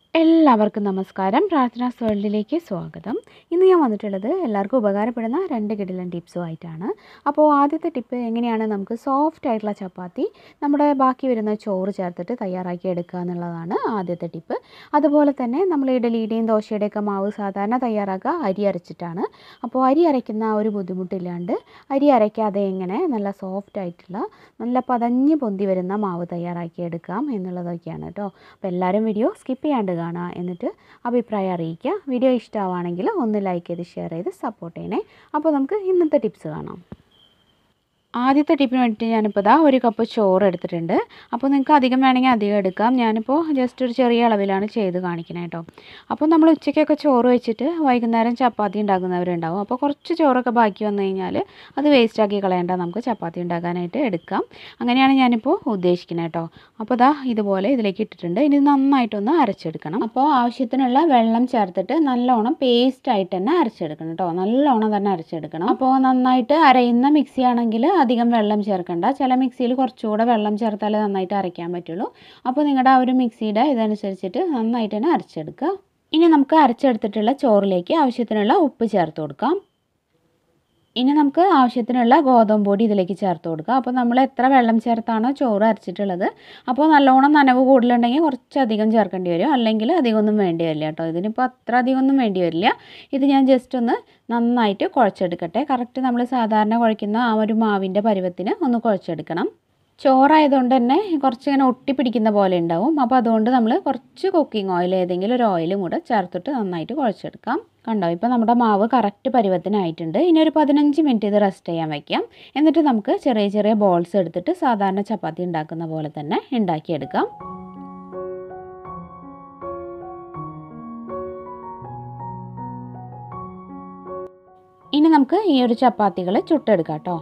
എല്ലാവർക്കും നമസ്കാരം പ്രാർത്ഥനാസ് വേൾഡിലേക്ക് സ്വാഗതം ഇന്ന് ഞാൻ വന്നിട്ടുള്ളത് എല്ലാവർക്കും ഉപകാരപ്പെടുന്ന രണ്ട് കിടിലൻ ടിപ്സും ആയിട്ടാണ് അപ്പോൾ ആദ്യത്തെ ടിപ്പ് എങ്ങനെയാണ് നമുക്ക് സോഫ്റ്റ് ആയിട്ടുള്ള ചപ്പാത്തി നമ്മുടെ ബാക്കി വരുന്ന ചോറ് ചേർത്തിട്ട് തയ്യാറാക്കി എടുക്കുക എന്നുള്ളതാണ് ആദ്യത്തെ ടിപ്പ് അതുപോലെ തന്നെ നമ്മൾ ഇഡലിയുടെയും ദോശയുടെയൊക്കെ മാവ് സാധാരണ തയ്യാറാക്കുക അരി അരച്ചിട്ടാണ് അപ്പോൾ അരി അരയ്ക്കുന്ന ആ ഒരു ബുദ്ധിമുട്ടില്ലാണ്ട് അരി അരയ്ക്കാതെ എങ്ങനെ നല്ല സോഫ്റ്റ് ആയിട്ടുള്ള നല്ല പതഞ്ഞ് പൊന്തി വരുന്ന മാവ് തയ്യാറാക്കി എടുക്കാം എന്നുള്ളതൊക്കെയാണ് കേട്ടോ അപ്പോൾ എല്ലാവരും വീഡിയോ സ്കിപ്പ് ചെയ്യാണ്ട് കാണുക എന്നിട്ട് അഭിപ്രായം അറിയിക്കുക വീഡിയോ ഇഷ്ടമാവുകയാണെങ്കിൽ ഒന്ന് ലൈക്ക് ചെയ്ത് ഷെയർ ചെയ്ത് സപ്പോർട്ട് ചെയ്യണേ അപ്പോൾ നമുക്ക് ഇന്നത്തെ ടിപ്സ് കാണാം ആദ്യത്തെ ടിപ്പിന് വേണ്ടിയിട്ട് ഞാനിപ്പോൾ ഇതാ ഒരു കപ്പ് ചോറ് എടുത്തിട്ടുണ്ട് അപ്പോൾ നിങ്ങൾക്ക് അധികം വേണമെങ്കിൽ അധികം എടുക്കാം ഞാനിപ്പോൾ ജസ്റ്റ് ഒരു ചെറിയ അളവിലാണ് ചെയ്ത് കാണിക്കുന്നത് കേട്ടോ അപ്പോൾ നമ്മൾ ഉച്ചയ്ക്കൊക്കെ ചോറ് വെച്ചിട്ട് വൈകുന്നേരം ചപ്പാത്തി ഉണ്ടാക്കുന്നവരുണ്ടാവും അപ്പോൾ കുറച്ച് ചോറൊക്കെ ബാക്കി വന്നു കഴിഞ്ഞാൽ അത് വേസ്റ്റാക്കി കളയേണ്ട നമുക്ക് ചപ്പാത്തി ഉണ്ടാക്കാനായിട്ട് എടുക്കാം അങ്ങനെയാണ് ഞാനിപ്പോൾ ഉദ്ദേശിക്കുന്നത് കേട്ടോ അപ്പോൾ ഇതാ ഇതുപോലെ ഇതിലേക്ക് ഇട്ടിട്ടുണ്ട് ഇനി നന്നായിട്ടൊന്ന് അരച്ചെടുക്കണം അപ്പോൾ ആവശ്യത്തിനുള്ള വെള്ളം ചേർത്തിട്ട് നല്ലോണം പേസ്റ്റ് ആയിട്ട് തന്നെ അരച്ചെടുക്കണം കേട്ടോ നല്ലോണം തന്നെ അരച്ചെടുക്കണം അപ്പോൾ നന്നായിട്ട് അരയുന്ന മിക്സി ആണെങ്കിൽ അധികം വെള്ളം ചേർക്കണ്ട ചില മിക്സിയിൽ കുറച്ചുകൂടെ വെള്ളം ചേർത്താലേ നന്നായിട്ട് അരയ്ക്കാൻ പറ്റുള്ളൂ അപ്പോൾ നിങ്ങളുടെ ആ ഒരു മിക്സിയുടെ ഇതനുസരിച്ചിട്ട് നന്നായിട്ട് തന്നെ അരച്ചെടുക്കുക ഇനി നമുക്ക് അരച്ചെടുത്തിട്ടുള്ള ചോറിലേക്ക് ആവശ്യത്തിനുള്ള ഉപ്പ് ചേർത്ത് കൊടുക്കാം ഇനി നമുക്ക് ആവശ്യത്തിനുള്ള ഗോതമ്പ് പൊടി ഇതിലേക്ക് ചേർത്ത് കൊടുക്കുക അപ്പോൾ നമ്മൾ എത്ര വെള്ളം ചേർത്താണോ ചോറ് അരച്ചിട്ടുള്ളത് അപ്പോൾ നല്ലോണം നനവ് കൂടുതലുണ്ടെങ്കിൽ കുറച്ചധികം ചേർക്കേണ്ടി വരും അല്ലെങ്കിൽ അധികമൊന്നും വേണ്ടി വരില്ല കേട്ടോ ഇതിനിപ്പോൾ അത്ര അധികമൊന്നും വേണ്ടി വരില്ല ഇത് ഞാൻ ജസ്റ്റ് ഒന്ന് നന്നായിട്ട് കുഴച്ചെടുക്കട്ടെ കറക്റ്റ് നമ്മൾ സാധാരണ കുഴയ്ക്കുന്ന ആ ഒരു മാവിൻ്റെ പരുവത്തിന് ഒന്ന് കുഴച്ചെടുക്കണം ചോറായതുകൊണ്ട് തന്നെ കുറച്ച് ഇങ്ങനെ ഒട്ടി പിടിക്കുന്ന പോലെ ഉണ്ടാവും അപ്പോൾ അതുകൊണ്ട് നമ്മൾ കുറച്ച് കുക്കിംഗ് ഓയിൽ ഏതെങ്കിലും ഒരു ഓയിലും കൂടെ ചേർത്തിട്ട് നന്നായിട്ട് കുഴച്ചെടുക്കാം കണ്ടോ ഇപ്പോൾ നമ്മുടെ മാവ് കറക്റ്റ് പരുവത്തിനായിട്ടുണ്ട് ഇനി ഒരു പതിനഞ്ച് മിനിറ്റ് ഇത് റെസ്റ്റ് ചെയ്യാൻ വയ്ക്കാം എന്നിട്ട് നമുക്ക് ചെറിയ ചെറിയ ബോൾസ് എടുത്തിട്ട് സാധാരണ ചപ്പാത്തി ഉണ്ടാക്കുന്ന പോലെ തന്നെ ഉണ്ടാക്കിയെടുക്കാം ഇനി നമുക്ക് ഈ ഒരു ചപ്പാത്തികൾ ചുട്ടെടുക്കാം കേട്ടോ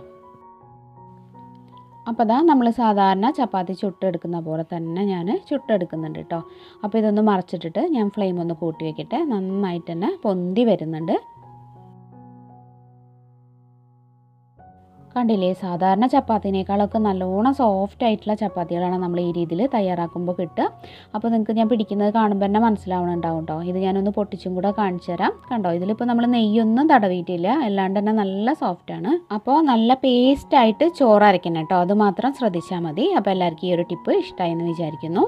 അപ്പോൾ അതാ നമ്മൾ സാധാരണ ചപ്പാത്തി ചുട്ടെടുക്കുന്ന പോലെ തന്നെ ഞാൻ ചുട്ടെടുക്കുന്നുണ്ട് കേട്ടോ അപ്പോൾ ഇതൊന്ന് മറച്ചിട്ടിട്ട് ഞാൻ ഫ്ലെയിം ഒന്ന് കൂട്ടി വെക്കട്ടെ നന്നായിട്ട് തന്നെ പൊന്തി വരുന്നുണ്ട് കണ്ടില്ലേ സാധാരണ ചപ്പാത്തിനേക്കാളൊക്കെ നല്ലോണം സോഫ്റ്റ് ആയിട്ടുള്ള ചപ്പാത്തികളാണ് നമ്മൾ ഈ രീതിയിൽ തയ്യാറാക്കുമ്പോൾ കിട്ടുക അപ്പോൾ നിങ്ങൾക്ക് ഞാൻ പിടിക്കുന്നത് കാണുമ്പോൾ തന്നെ മനസ്സിലാവണുണ്ടാവും കേട്ടോ ഇത് ഞാനൊന്ന് പൊട്ടിച്ചും കൂടെ കാണിച്ചു തരാം കണ്ടോ ഇതിലിപ്പോൾ നമ്മൾ നെയ്യൊന്നും തടവിയിട്ടില്ല അല്ലാണ്ട് തന്നെ നല്ല സോഫ്റ്റാണ് അപ്പോൾ നല്ല പേസ്റ്റായിട്ട് ചോറ് അരയ്ക്കണം കേട്ടോ അത് മാത്രം ശ്രദ്ധിച്ചാൽ മതി അപ്പോൾ എല്ലാവർക്കും ഈ ഒരു ടിപ്പ് ഇഷ്ടമായി എന്ന് വിചാരിക്കുന്നു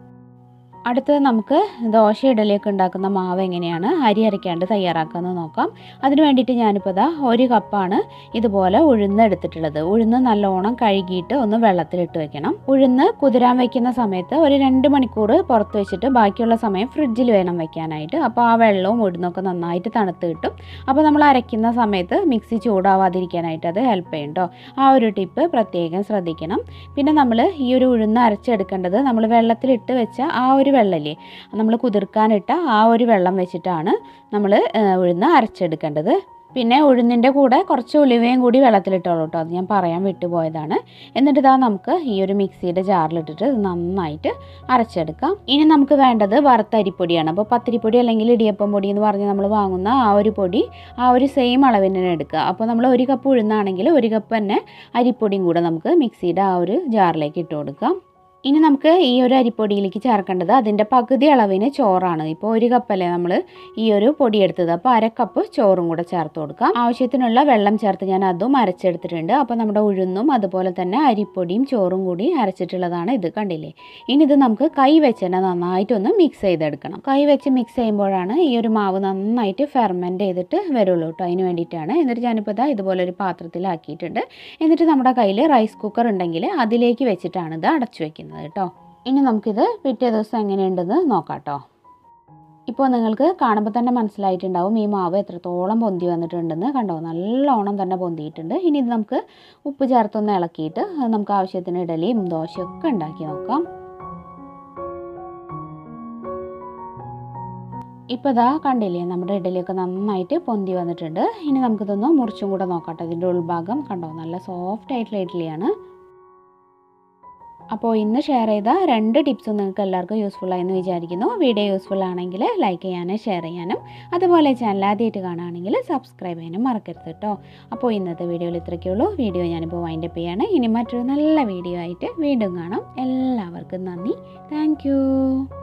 അടുത്തത് നമുക്ക് ദോശ ഇഡലിയൊക്കെ ഉണ്ടാക്കുന്ന മാവ് എങ്ങനെയാണ് അരി അരയ്ക്കാണ്ട് തയ്യാറാക്കുന്നത് നോക്കാം അതിന് വേണ്ടിയിട്ട് ഞാനിപ്പോൾ ഇതാ ഒരു കപ്പാണ് ഇതുപോലെ ഉഴുന്ന് എടുത്തിട്ടുള്ളത് ഉഴുന്ന് നല്ലോണം കഴുകിയിട്ട് ഒന്ന് വെള്ളത്തിലിട്ട് വെക്കണം ഉഴുന്ന് കുതിരാൻ വെക്കുന്ന സമയത്ത് ഒരു രണ്ട് മണിക്കൂർ പുറത്ത് വെച്ചിട്ട് ബാക്കിയുള്ള സമയം ഫ്രിഡ്ജിൽ വേണം വെക്കാനായിട്ട് അപ്പോൾ ആ വെള്ളവും ഉഴുന്നൊക്കെ നന്നായിട്ട് തണുത്ത് കിട്ടും അപ്പോൾ നമ്മൾ അരയ്ക്കുന്ന സമയത്ത് മിക്സി ചൂടാവാതിരിക്കാനായിട്ട് അത് ഹെൽപ്പ് ചെയ്യും കേട്ടോ ആ ഒരു ടിപ്പ് പ്രത്യേകം ശ്രദ്ധിക്കണം പിന്നെ നമ്മൾ ഈ ഒരു ഉഴുന്ന് അരച്ചെടുക്കേണ്ടത് നമ്മൾ വെള്ളത്തിലിട്ട് വെച്ച ആ ഒരു വെള്ളമില്ലേ നമ്മൾ കുതിർക്കാനിട്ട ആ ഒരു വെള്ളം വെച്ചിട്ടാണ് നമ്മൾ ഉഴുന്ന് അരച്ചെടുക്കേണ്ടത് പിന്നെ ഉഴുന്നിൻ്റെ കൂടെ കുറച്ച് ഉലുവയും കൂടി വെള്ളത്തിലിട്ടോളൂ കേട്ടോ അത് ഞാൻ പറയാൻ വിട്ടുപോയതാണ് എന്നിട്ട് ഇതാ നമുക്ക് ഈ ഒരു മിക്സിയുടെ ജാറിലിട്ടിട്ട് ഇത് നന്നായിട്ട് അരച്ചെടുക്കാം ഇനി നമുക്ക് വേണ്ടത് വറുത്ത അരിപ്പൊടിയാണ് അപ്പോൾ പത്തിരിപ്പൊടി അല്ലെങ്കിൽ ഇടിയപ്പം പൊടി എന്ന് പറഞ്ഞ് നമ്മൾ വാങ്ങുന്ന ആ ഒരു പൊടി ആ ഒരു സെയിം അളവിന് തന്നെ എടുക്കുക അപ്പോൾ നമ്മൾ ഒരു കപ്പ് ഉഴുന്നാണെങ്കിൽ ഒരു കപ്പ് തന്നെ അരിപ്പൊടിയും കൂടെ നമുക്ക് മിക്സിയുടെ ആ ഒരു ജാറിലേക്ക് ഇട്ട് കൊടുക്കാം ഇനി നമുക്ക് ഈ ഒരു അരിപ്പൊടിയിലേക്ക് ചേർക്കേണ്ടത് അതിൻ്റെ പകുതി അളവിന് ചോറാണ് ഇപ്പോൾ ഒരു കപ്പല്ലേ നമ്മൾ ഈ ഒരു പൊടി എടുത്തത് അപ്പോൾ അര കപ്പ് ചോറും കൂടെ ചേർത്ത് കൊടുക്കാം ആവശ്യത്തിനുള്ള വെള്ളം ചേർത്ത് ഞാൻ അതും അരച്ചെടുത്തിട്ടുണ്ട് അപ്പോൾ നമ്മുടെ ഉഴുന്നും അതുപോലെ തന്നെ അരിപ്പൊടിയും ചോറും കൂടി അരച്ചിട്ടുള്ളതാണ് ഇത് കണ്ടില്ലേ ഇനി ഇത് നമുക്ക് കൈ വെച്ച് തന്നെ നന്നായിട്ടൊന്ന് മിക്സ് ചെയ്തെടുക്കണം കൈ വെച്ച് മിക്സ് ചെയ്യുമ്പോഴാണ് ഈ ഒരു മാവ് നന്നായിട്ട് ഫെർമെൻറ്റ് ചെയ്തിട്ട് വരുള്ളൂ കേട്ടോ അതിന് വേണ്ടിയിട്ടാണ് എന്നിട്ട് ഞാനിപ്പോൾ ഇതാ ഇതുപോലെ ഒരു പാത്രത്തിലാക്കിയിട്ടുണ്ട് എന്നിട്ട് നമ്മുടെ കയ്യിൽ റൈസ് കുക്കർ ഉണ്ടെങ്കിൽ അതിലേക്ക് വെച്ചിട്ടാണ് ഇത് അടച്ചു വെക്കുന്നത് ചെയ്യുന്നത് കേട്ടോ ഇനി നമുക്കിത് പിറ്റേ ദിവസം എങ്ങനെയുണ്ടെന്ന് നോക്കാം കേട്ടോ ഇപ്പോൾ നിങ്ങൾക്ക് കാണുമ്പോൾ തന്നെ മനസ്സിലായിട്ടുണ്ടാവും ഈ മാവ് എത്രത്തോളം പൊന്തി വന്നിട്ടുണ്ടെന്ന് കണ്ടോ നല്ലോണം തന്നെ പൊന്തിയിട്ടുണ്ട് ഇനി ഇത് നമുക്ക് ഉപ്പ് ചേർത്തൊന്ന് ഇളക്കിയിട്ട് നമുക്ക് ആവശ്യത്തിന് ഇഡലിയും ദോശയൊക്കെ ഉണ്ടാക്കി നോക്കാം ഇപ്പോൾ ഇതാ കണ്ടില്ലേ നമ്മുടെ ഇഡലിയൊക്കെ നന്നായിട്ട് പൊന്തി വന്നിട്ടുണ്ട് ഇനി നമുക്കിതൊന്ന് മുറിച്ചും കൂടെ നോക്കട്ടെ ഇതിൻ്റെ ഉൾഭാഗം കണ്ടോ നല്ല സോഫ്റ്റ് ആയിട്ടുള്ള ഇഡ്ഡലിയാണ് അപ്പോൾ ഇന്ന് ഷെയർ ചെയ്ത രണ്ട് ടിപ്സും നിങ്ങൾക്ക് എല്ലാവർക്കും യൂസ്ഫുൾ ആയെന്ന് വിചാരിക്കുന്നു വീഡിയോ യൂസ്ഫുൾ ആണെങ്കിൽ ലൈക്ക് ചെയ്യാനും ഷെയർ ചെയ്യാനും അതുപോലെ ചാനൽ ആദ്യമായിട്ട് കാണുകയാണെങ്കിൽ സബ്സ്ക്രൈബ് ചെയ്യാനും മറക്കരുത് കേട്ടോ അപ്പോൾ ഇന്നത്തെ വീഡിയോയിൽ ഇത്രയൊക്കെ ഉള്ളൂ വീഡിയോ ഞാനിപ്പോൾ വൈൻഡപ്പ് ചെയ്യാണ് ഇനി മറ്റൊരു നല്ല വീഡിയോ ആയിട്ട് വീണ്ടും കാണാം എല്ലാവർക്കും നന്ദി താങ്ക്